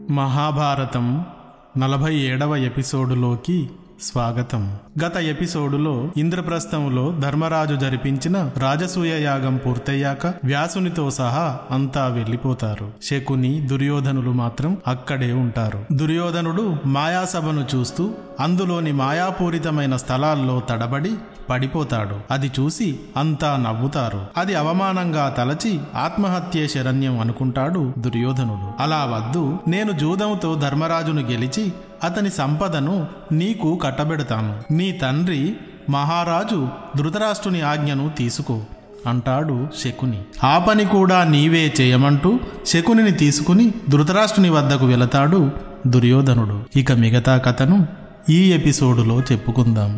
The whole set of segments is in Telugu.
మహాభారతం నలభై ఏడవ ఎపిసోడులోకి స్వాగతం గత ఎపిసోడులో ఇంద్రప్రస్థంలో ధర్మరాజు జరిపించిన రాజసూయ యాగం పూర్తయ్యాక వ్యాసునితో సహా అంతా వెళ్ళిపోతారు శకుని దుర్యోధనులు మాత్రం అక్కడే ఉంటారు దుర్యోధనుడు మాయాసభను చూస్తూ అందులోని మాయాపూరితమైన స్థలాల్లో తడబడి పడిపోతాడు అది చూసి అంతా నవ్వుతారు అది అవమానంగా తలచి ఆత్మహత్యే శరణ్యం అనుకుంటాడు దుర్యోధనుడు అలా వద్దు నేను జూదంతో ధర్మరాజును గెలిచి అతని సంపదను నీకు కట్టబెడతాను నీ తండ్రి మహారాజు ధృతరాష్ట్రుని ఆజ్ఞను తీసుకో అంటాడు శకుని ఆ పని కూడా నీవే చేయమంటూ శకునిని తీసుకుని ధృతరాష్ట్రుని వద్దకు వెళతాడు దుర్యోధనుడు ఇక మిగతా కథను ఈ ఎపిసోడులో చెప్పుకుందాం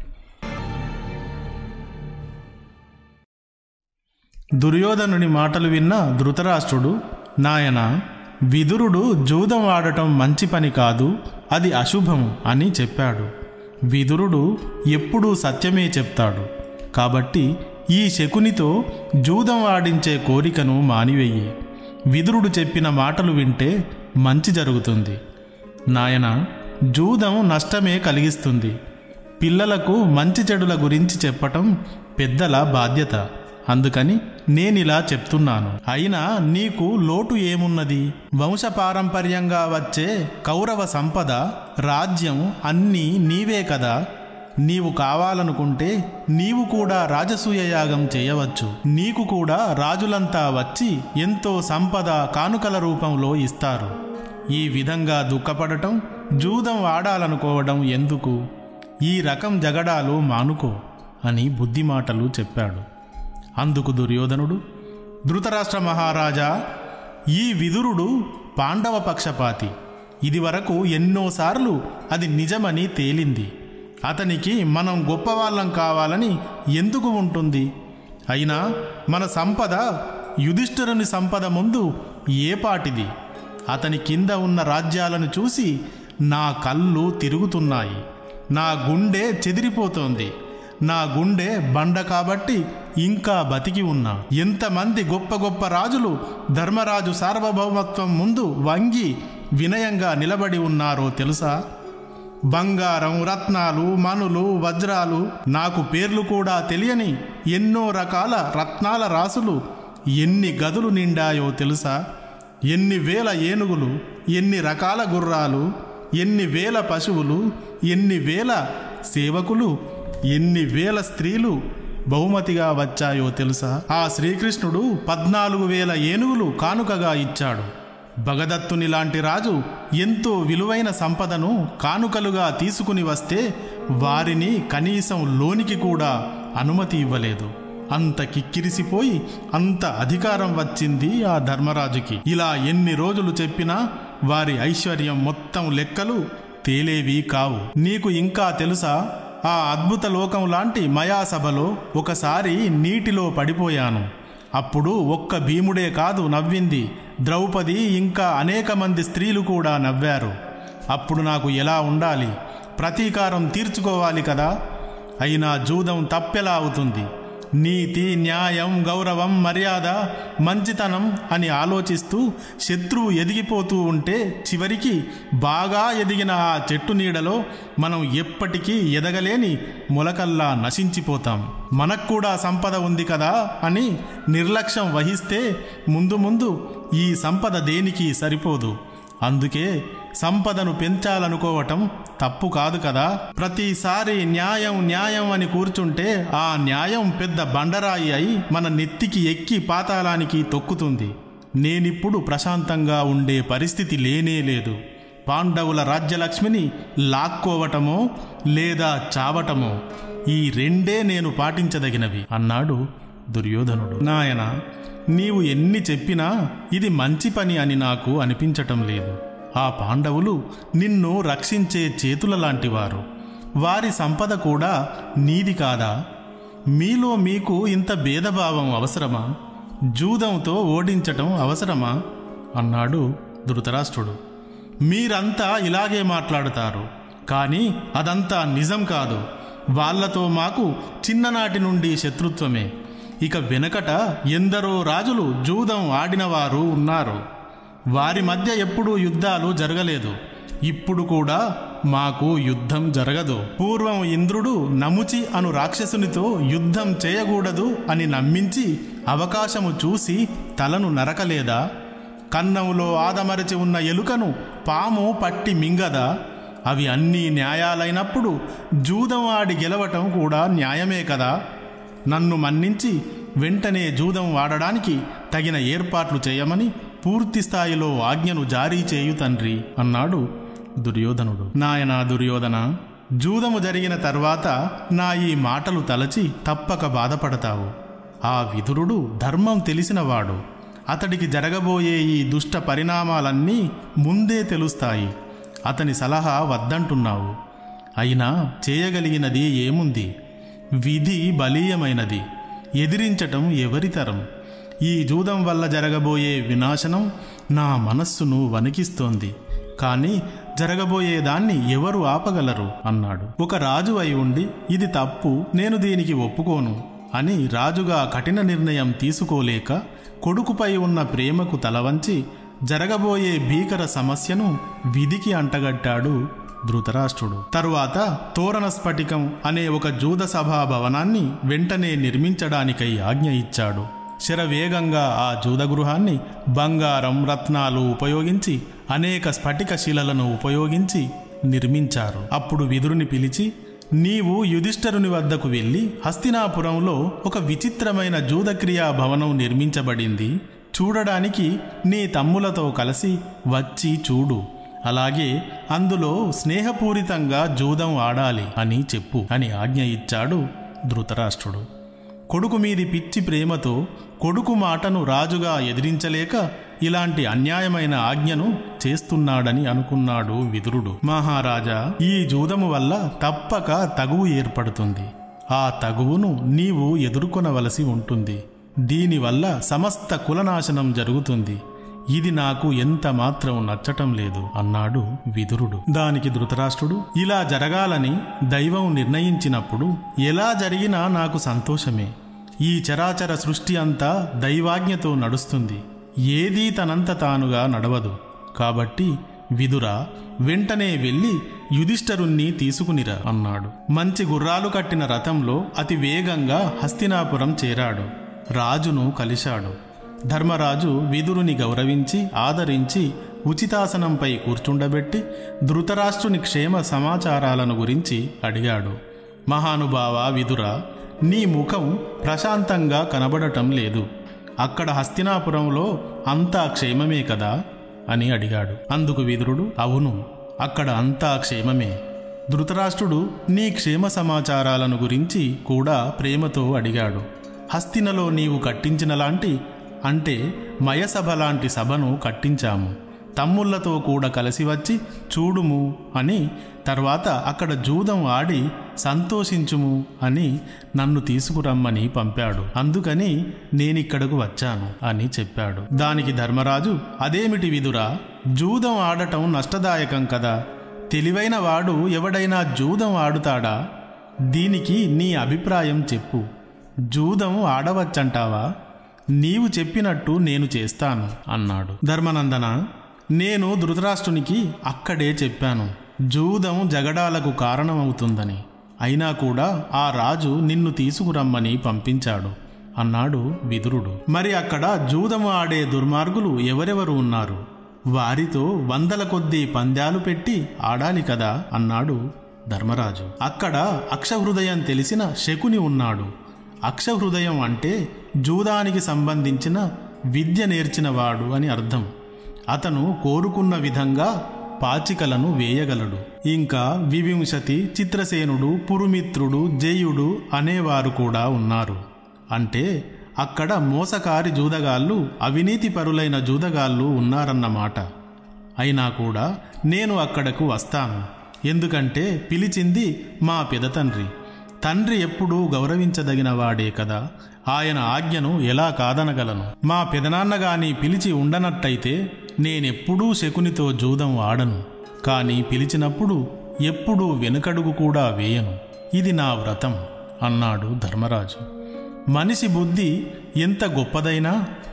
దుర్యోధనుని మాటలు విన్న ధృతరాష్ట్రుడు నాయన విదురుడు జూదం ఆడటం మంచి పని కాదు అది అశుభం అని చెప్పాడు విదురుడు ఎప్పుడూ సత్యమే చెప్తాడు కాబట్టి ఈ శకునితో జూదం ఆడించే కోరికను మానివెయ్యి విదురుడు చెప్పిన మాటలు వింటే మంచి జరుగుతుంది నాయన జూదం నష్టమే కలిగిస్తుంది పిల్లలకు మంచి చెడుల గురించి చెప్పటం పెద్దల బాధ్యత అందుకని నేనిలా చెప్తున్నాను అయినా నీకు లోటు ఏమున్నది వంశపారంపర్యంగా వచ్చే కౌరవ సంపద రాజ్యం అన్నీ నీవే కదా నీవు కావాలనుకుంటే నీవు కూడా రాజసూయ యాగం చేయవచ్చు నీకు కూడా రాజులంతా వచ్చి ఎంతో సంపద కానుకల రూపంలో ఇస్తారు ఈ విధంగా దుఃఖపడటం జూదం ఆడాలనుకోవడం ఎందుకు ఈ రకం జగడాలు మానుకో అని బుద్ధి మాటలు చెప్పాడు అందుకు దుర్యోధనుడు ధృతరాష్ట్ర మహారాజా ఈ విదురుడు పాండవ పక్షపాతి ఇదివరకు ఎన్నోసార్లు అది నిజమని తేలింది అతనికి మనం గొప్పవాళ్ళం కావాలని ఎందుకు ఉంటుంది అయినా మన సంపద యుధిష్ఠిరుని సంపద ముందు ఏపాటిది అతని కింద ఉన్న రాజ్యాలను చూసి నా కళ్ళు తిరుగుతున్నాయి నా గుండె చెదిరిపోతోంది నా గుండె బండ కాబట్టి ఇంకా బతికి ఉన్నా ఎంతమంది గొప్ప గొప్ప రాజులు ధర్మరాజు సార్వభౌమత్వం ముందు వంగి వినయంగా నిలబడి ఉన్నారో తెలుసా బంగారం రత్నాలు మనులు వజ్రాలు నాకు పేర్లు కూడా తెలియని ఎన్నో రకాల రత్నాల రాసులు ఎన్ని గదులు నిండాయో తెలుసా ఎన్ని వేల ఏనుగులు ఎన్ని రకాల గుర్రాలు ఎన్ని వేల పశువులు ఎన్ని వేల సేవకులు ఎన్ని వేల స్త్రీలు బహుమతిగా వచ్చాయో తెలుసా ఆ శ్రీకృష్ణుడు పద్నాలుగు వేల ఏనుగులు కానుకగా ఇచ్చాడు భగదత్తుని లాంటి రాజు ఎంతో విలువైన సంపదను కానుకలుగా తీసుకుని వస్తే వారిని కనీసం లోనికి కూడా అనుమతి ఇవ్వలేదు అంత కిక్కిరిసిపోయి అంత అధికారం వచ్చింది ఆ ధర్మరాజుకి ఇలా ఎన్ని రోజులు చెప్పినా వారి ఐశ్వర్యం మొత్తం లెక్కలు తేలేవి కావు నీకు ఇంకా తెలుసా ఆ అద్భుత లోకం లాంటి మయాసభలో ఒకసారి నీటిలో పడిపోయాను అప్పుడు ఒక్క భీముడే కాదు నవ్వింది ద్రౌపది ఇంకా అనేక మంది స్త్రీలు కూడా నవ్వారు అప్పుడు నాకు ఎలా ఉండాలి ప్రతీకారం తీర్చుకోవాలి కదా అయినా జూదం తప్పెలా అవుతుంది నీతి న్యాయం గౌరవం మర్యాద మంచితనం అని ఆలోచిస్తూ శత్రువు ఎదిగిపోతూ ఉంటే చివరికి బాగా ఎదిగిన ఆ చెట్టు నీడలో మనం ఎప్పటికీ ఎదగలేని మొలకల్లా నశించిపోతాం మనకు కూడా సంపద ఉంది కదా అని నిర్లక్ష్యం వహిస్తే ముందు ముందు ఈ సంపద దేనికి సరిపోదు అందుకే సంపదను పెంచాలనుకోవటం తప్పు కాదు కదా ప్రతిసారి న్యాయం న్యాయం అని కూర్చుంటే ఆ న్యాయం పెద్ద బండరాయి అయి మన నెత్తికి ఎక్కి పాతాళానికి తొక్కుతుంది నేనిప్పుడు ప్రశాంతంగా ఉండే పరిస్థితి లేనే లేదు పాండవుల రాజ్యలక్ష్మిని లాక్కోవటమో లేదా చావటమో ఈ రెండే నేను పాటించదగినవి అన్నాడు దుర్యోధనుడు నాయన నీవు ఎన్ని చెప్పినా ఇది మంచి పని అని నాకు అనిపించటం లేదు ఆ పాండవులు నిన్ను రక్షించే చేతుల లాంటివారు వారి సంపద కూడా నీది కాదా మీలో మీకు ఇంత భేదభావం అవసరమా జూదంతో ఓడించటం అవసరమా అన్నాడు ధృతరాష్ట్రుడు మీరంతా ఇలాగే మాట్లాడతారు కానీ అదంతా నిజం కాదు వాళ్లతో మాకు చిన్ననాటి నుండి శత్రుత్వమే ఇక వెనకట ఎందరో రాజులు జూదం ఆడినవారు ఉన్నారు వారి మధ్య ఎప్పుడూ యుద్ధాలు జరగలేదు ఇప్పుడు కూడా మాకు యుద్ధం జరగదు పూర్వం ఇంద్రుడు నముచి అను రాక్షసునితో యుద్ధం చేయకూడదు అని నమ్మించి అవకాశము చూసి తలను నరకలేదా కన్నంలో ఆదమరచి ఉన్న ఎలుకను పాము పట్టి మింగదా అవి అన్నీ న్యాయాలైనప్పుడు జూదం ఆడి గెలవటం కూడా న్యాయమే కదా నన్ను మన్నించి వెంటనే జూదం వాడడానికి తగిన ఏర్పాట్లు చేయమని పూర్తి స్థాయిలో ఆజ్ఞను జారీ చేయు తండ్రి అన్నాడు దుర్యోధనుడు నాయన దుర్యోధన జూదము జరిగిన తర్వాత నా ఈ మాటలు తలచి తప్పక బాధపడతావు ఆ విదురుడు ధర్మం తెలిసినవాడు అతడికి జరగబోయే ఈ దుష్ట పరిణామాలన్నీ ముందే తెలుస్తాయి అతని సలహా వద్దంటున్నావు అయినా చేయగలిగినది ఏముంది విధి బలీయమైనది ఎదిరించటం ఎవరితరం ఈ జూదం వల్ల జరగబోయే వినాశనం నా మనస్సును వణికిస్తోంది కానీ జరగబోయేదాన్ని ఎవరు ఆపగలరు అన్నాడు ఒక రాజు అయి ఉండి ఇది తప్పు నేను దీనికి ఒప్పుకోను అని రాజుగా కఠిన నిర్ణయం తీసుకోలేక కొడుకుపై ఉన్న ప్రేమకు తలవంచి జరగబోయే భీకర సమస్యను విధికి అంటగట్టాడు ధృతరాష్ట్రుడు తరువాత తోరణ స్ఫటికం అనే ఒక జూద సభా భవనాన్ని వెంటనే నిర్మించడానికై ఆజ్ఞ ఇచ్చాడు శరవేగంగా ఆ జూదగృహాన్ని బంగారం రత్నాలు ఉపయోగించి అనేక స్ఫటిక శిలలను ఉపయోగించి నిర్మించారు అప్పుడు విదురుని పిలిచి నీవు యుధిష్ఠరుని వద్దకు వెళ్ళి హస్తినాపురంలో ఒక విచిత్రమైన జూదక్రియా భవనం నిర్మించబడింది చూడడానికి నీ తమ్ములతో కలిసి వచ్చి చూడు అలాగే అందులో స్నేహపూరితంగా జూదం ఆడాలి అని చెప్పు అని ఆజ్ఞ ఇచ్చాడు ధృతరాష్ట్రుడు కొడుకు మీది పిచ్చి ప్రేమతో కొడుకు మాటను రాజుగా ఎదిరించలేక ఇలాంటి అన్యాయమైన ఆజ్ఞను చేస్తున్నాడని అనుకున్నాడు విదురుడు మహారాజా ఈ జూదము వల్ల తప్పక తగువు ఏర్పడుతుంది ఆ తగువును నీవు ఎదుర్కొనవలసి ఉంటుంది దీనివల్ల సమస్త కులనాశనం జరుగుతుంది ఇది నాకు ఎంత మాత్రం నచ్చటం లేదు అన్నాడు విదురుడు దానికి ధృతరాష్ట్రుడు ఇలా జరగాలని దైవం నిర్ణయించినప్పుడు ఎలా జరిగినా నాకు సంతోషమే ఈ చరాచర సృష్టి అంతా దైవాజ్ఞతో నడుస్తుంది ఏదీ తనంత తానుగా నడవదు కాబట్టి విదుర వెంటనే వెళ్ళి యుధిష్ఠరుణ్ణి తీసుకునిరా అన్నాడు మంచి గుర్రాలు కట్టిన రథంలో అతి వేగంగా హస్తినాపురం చేరాడు రాజును కలిశాడు ధర్మరాజు విదురుని గౌరవించి ఆదరించి ఉచితాసనంపై కూర్చుండబెట్టి ధృతరాష్ట్రుని క్షేమ సమాచారాలను గురించి అడిగాడు మహానుభావ విదుర నీ ముఖం ప్రశాంతంగా కనబడటం లేదు అక్కడ హస్తినాపురంలో అంతా క్షేమమే కదా అని అడిగాడు అందుకు విదురుడు అవును అక్కడ అంతా క్షేమమే ధృతరాష్ట్రుడు నీ క్షేమ సమాచారాలను గురించి కూడా ప్రేమతో అడిగాడు హస్తినలో నీవు కట్టించిన లాంటి అంటే మయసభ లాంటి సభను కట్టించాము తమ్ముళ్లతో కూడా కలిసి వచ్చి చూడుము అని తర్వాత అక్కడ జూదం ఆడి సంతోషించుము అని నన్ను తీసుకురమ్మని పంపాడు అందుకని నేనిక్కడకు వచ్చాను అని చెప్పాడు దానికి ధర్మరాజు అదేమిటి విదురా జూదం ఆడటం నష్టదాయకం కదా తెలివైన వాడు ఎవడైనా జూదం ఆడుతాడా దీనికి నీ అభిప్రాయం చెప్పు జూదం ఆడవచ్చంటావా నీవు చెప్పినట్టు నేను చేస్తాను అన్నాడు ధర్మనందన నేను ధృతరాష్ట్రునికి అక్కడే చెప్పాను జూదం జగడాలకు కారణమవుతుందని అయినా కూడా ఆ రాజు నిన్ను తీసుకురమ్మని పంపించాడు అన్నాడు విదురుడు మరి అక్కడ జూదము ఆడే దుర్మార్గులు ఎవరెవరు ఉన్నారు వారితో వందల కొద్దీ పందాలు పెట్టి ఆడాలి కదా అన్నాడు ధర్మరాజు అక్కడ అక్షహృదయం తెలిసిన శకుని ఉన్నాడు అక్షహృదయం అంటే జూదానికి సంబంధించిన విద్య నేర్చినవాడు అని అర్థం అతను కోరుకున్న విధంగా పాచికలను వేయగలడు ఇంకా వివింశతి చిత్రసేనుడు పురుమిత్రుడు జయుడు అనేవారు కూడా ఉన్నారు అంటే అక్కడ మోసకారి జూదగాళ్ళు అవినీతి పరులైన జూదగాళ్ళు ఉన్నారన్నమాట అయినా కూడా నేను అక్కడకు వస్తాను ఎందుకంటే పిలిచింది మా పెదతండ్రి తండ్రి ఎప్పుడూ గౌరవించదగిన వాడే కదా ఆయన ఆజ్ఞను ఎలా కాదనగలను మా పెదనాన్నగాని పిలిచి ఉండనట్టయితే నేనెప్పుడూ శకునితో జూదం ఆడను కాని పిలిచినప్పుడు ఎప్పుడూ వెనుకడుగు కూడా వేయను ఇది నా వ్రతం అన్నాడు ధర్మరాజు మనిషి బుద్ధి ఎంత గొప్పదైనా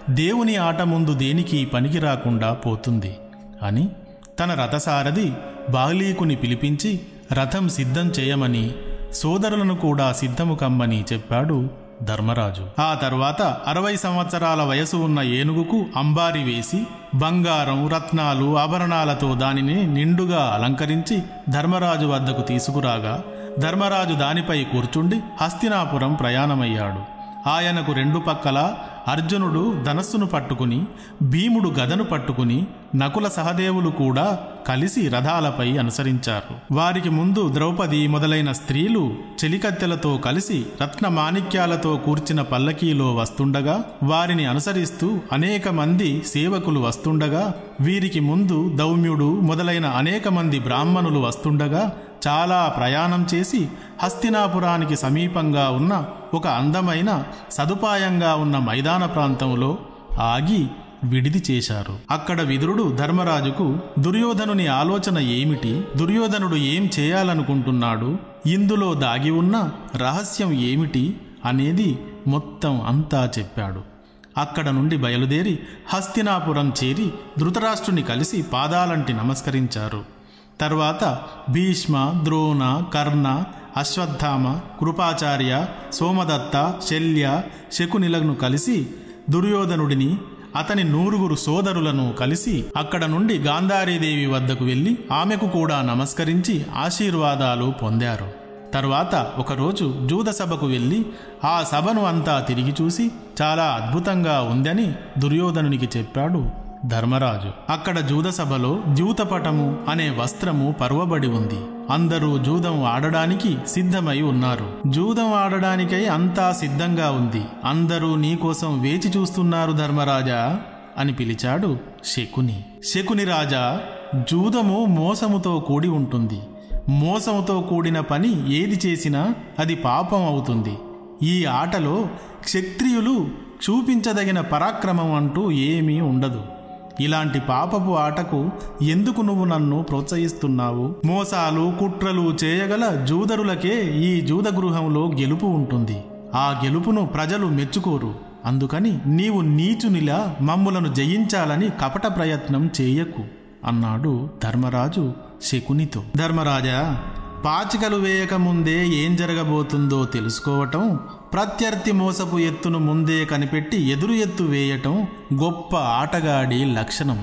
దేవుని ఆట ముందు దేనికి పనికి రాకుండా పోతుంది అని తన రథసారథి బాలీకుని పిలిపించి రథం సిద్ధం చేయమని సోదరులను కూడా సిద్ధము కమ్మని చెప్పాడు ధర్మరాజు ఆ తర్వాత అరవై సంవత్సరాల వయసు ఉన్న ఏనుగుకు అంబారి వేసి బంగారం రత్నాలు ఆభరణాలతో దానిని నిండుగా అలంకరించి ధర్మరాజు వద్దకు తీసుకురాగా ధర్మరాజు దానిపై కూర్చుండి హస్తినాపురం ప్రయాణమయ్యాడు ఆయనకు రెండు పక్కల అర్జునుడు ధనస్సును పట్టుకుని భీముడు గదను పట్టుకుని నకుల సహదేవులు కూడా కలిసి రథాలపై అనుసరించారు వారికి ముందు ద్రౌపది మొదలైన స్త్రీలు చెలికత్తెలతో కలిసి రత్న మాణిక్యాలతో కూర్చిన పల్లకీలో వస్తుండగా వారిని అనుసరిస్తూ అనేక మంది సేవకులు వస్తుండగా వీరికి ముందు దౌమ్యుడు మొదలైన అనేక మంది బ్రాహ్మణులు వస్తుండగా చాలా ప్రయాణం చేసి హస్తినాపురానికి సమీపంగా ఉన్న ఒక అందమైన సదుపాయంగా ఉన్న మైదాన ప్రాంతంలో ఆగి విడిది చేశారు అక్కడ విదురుడు ధర్మరాజుకు దుర్యోధనుని ఆలోచన ఏమిటి దుర్యోధనుడు ఏం చేయాలనుకుంటున్నాడు ఇందులో దాగి ఉన్న రహస్యం ఏమిటి అనేది మొత్తం అంతా చెప్పాడు అక్కడ నుండి బయలుదేరి హస్తినాపురం చేరి ధృతరాష్ట్రుని కలిసి పాదాలంటి నమస్కరించారు తర్వాత భీష్మ ద్రోణ కర్ణ అశ్వత్థామ కృపాచార్య సోమదత్త శల్య శకునిలను కలిసి దుర్యోధనుడిని అతని నూరుగురు సోదరులను కలిసి అక్కడ నుండి గాంధారీదేవి వద్దకు వెళ్ళి ఆమెకు కూడా నమస్కరించి ఆశీర్వాదాలు పొందారు తర్వాత ఒకరోజు జూద సభకు వెళ్ళి ఆ సభను అంతా తిరిగి చూసి చాలా అద్భుతంగా ఉందని దుర్యోధనునికి చెప్పాడు ధర్మరాజు అక్కడ జూద సభలో ద్యూతపటము అనే వస్త్రము పర్వబడి ఉంది అందరూ జూదం ఆడడానికి సిద్ధమై ఉన్నారు జూదం ఆడడానికై అంతా సిద్ధంగా ఉంది అందరూ నీకోసం వేచి చూస్తున్నారు ధర్మరాజా అని పిలిచాడు శకుని శకుని రాజా జూదము మోసముతో కూడి ఉంటుంది మోసముతో కూడిన పని ఏది చేసినా అది పాపం అవుతుంది ఈ ఆటలో క్షత్రియులు చూపించదగిన పరాక్రమం అంటూ ఏమీ ఉండదు ఇలాంటి పాపపు ఆటకు ఎందుకు నువ్వు నన్ను ప్రోత్సహిస్తున్నావు మోసాలు కుట్రలు చేయగల జూదరులకే ఈ జూదగృహంలో గెలుపు ఉంటుంది ఆ గెలుపును ప్రజలు మెచ్చుకోరు అందుకని నీవు నీచునిలా మమ్ములను జయించాలని కపట ప్రయత్నం చేయకు అన్నాడు ధర్మరాజు శకునితో ధర్మరాజా పాచికలు వేయకముందే ఏం జరగబోతుందో తెలుసుకోవటం ప్రత్యర్థి మోసపు ఎత్తును ముందే కనిపెట్టి ఎదురు ఎత్తు వేయటం గొప్ప ఆటగాడి లక్షణం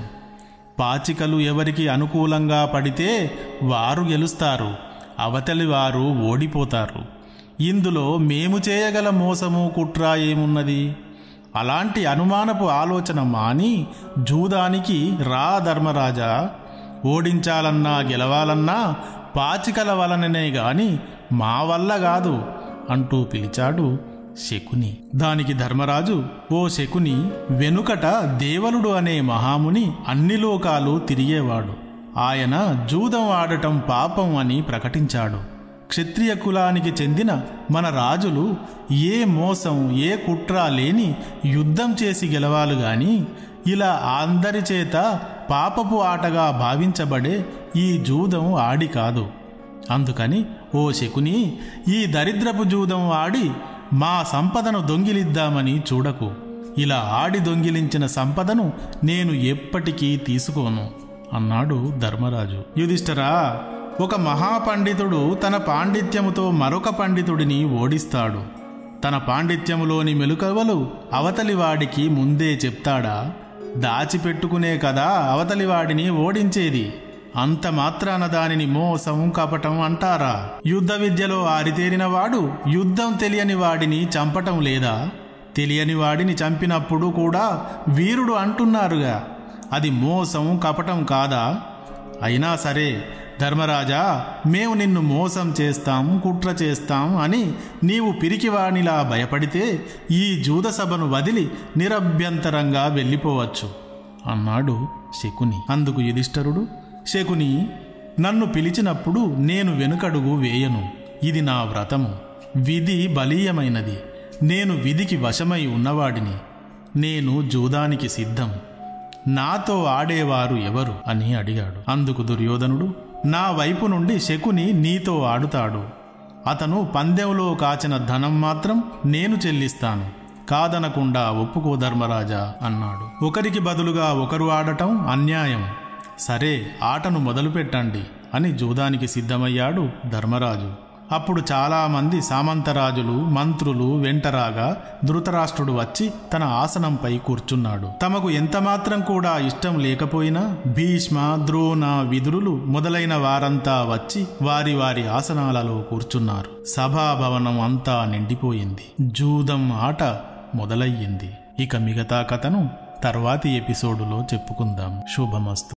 పాచికలు ఎవరికి అనుకూలంగా పడితే వారు గెలుస్తారు అవతలి వారు ఓడిపోతారు ఇందులో మేము చేయగల మోసము కుట్ర ఏమున్నది అలాంటి అనుమానపు ఆలోచన మాని జూదానికి రా ధర్మరాజా ఓడించాలన్నా గెలవాలన్నా పాచికల వలననే గాని మా వల్ల కాదు అంటూ పిలిచాడు శకుని దానికి ధర్మరాజు ఓ శకుని వెనుకట దేవలుడు అనే మహాముని అన్ని లోకాలు తిరిగేవాడు ఆయన జూదం ఆడటం పాపం అని ప్రకటించాడు క్షత్రియ కులానికి చెందిన మన రాజులు ఏ మోసం ఏ కుట్ర లేని యుద్ధం చేసి గెలవాలి గాని ఇలా అందరి చేత పాపపు ఆటగా భావించబడే ఈ జూదం ఆడి కాదు అందుకని ఓ శకుని ఈ దరిద్రపు జూదం ఆడి మా సంపదను దొంగిలిద్దామని చూడకు ఇలా ఆడి దొంగిలించిన సంపదను నేను ఎప్పటికీ తీసుకోను అన్నాడు ధర్మరాజు యుధిష్ఠరా ఒక మహాపండితుడు తన పాండిత్యముతో మరొక పండితుడిని ఓడిస్తాడు తన పాండిత్యములోని మెలుకవలు అవతలివాడికి ముందే చెప్తాడా దాచిపెట్టుకునే కదా అవతలివాడిని ఓడించేది అంత మాత్రాన దానిని మోసం కపటం అంటారా యుద్ధ విద్యలో ఆరితేరిన వాడు యుద్ధం తెలియని వాడిని చంపటం లేదా తెలియని వాడిని చంపినప్పుడు కూడా వీరుడు అంటున్నారుగా అది మోసం కపటం కాదా అయినా సరే ధర్మరాజా మేము నిన్ను మోసం చేస్తాం కుట్ర చేస్తాం అని నీవు పిరికివాణిలా భయపడితే ఈ జూద సభను వదిలి నిరభ్యంతరంగా వెళ్ళిపోవచ్చు అన్నాడు శకుని అందుకు యుధిష్ఠరుడు శకుని నన్ను పిలిచినప్పుడు నేను వెనుకడుగు వేయను ఇది నా వ్రతము విధి బలీయమైనది నేను విధికి వశమై ఉన్నవాడిని నేను జూదానికి సిద్ధం నాతో ఆడేవారు ఎవరు అని అడిగాడు అందుకు దుర్యోధనుడు నా వైపు నుండి శకుని నీతో ఆడుతాడు అతను పందెంలో కాచిన ధనం మాత్రం నేను చెల్లిస్తాను కాదనకుండా ఒప్పుకో ధర్మరాజా అన్నాడు ఒకరికి బదులుగా ఒకరు ఆడటం అన్యాయం సరే ఆటను మొదలుపెట్టండి అని జూదానికి సిద్ధమయ్యాడు ధర్మరాజు అప్పుడు చాలామంది సామంతరాజులు మంత్రులు వెంటరాగా ధృతరాష్ట్రుడు వచ్చి తన ఆసనంపై కూర్చున్నాడు తమకు ఎంతమాత్రం కూడా ఇష్టం లేకపోయినా భీష్మ ద్రోణ విదురులు మొదలైన వారంతా వచ్చి వారి వారి ఆసనాలలో కూర్చున్నారు సభాభవనం అంతా నిండిపోయింది జూదం ఆట మొదలయ్యింది ఇక మిగతా కథను తర్వాతి ఎపిసోడులో చెప్పుకుందాం శుభమస్తు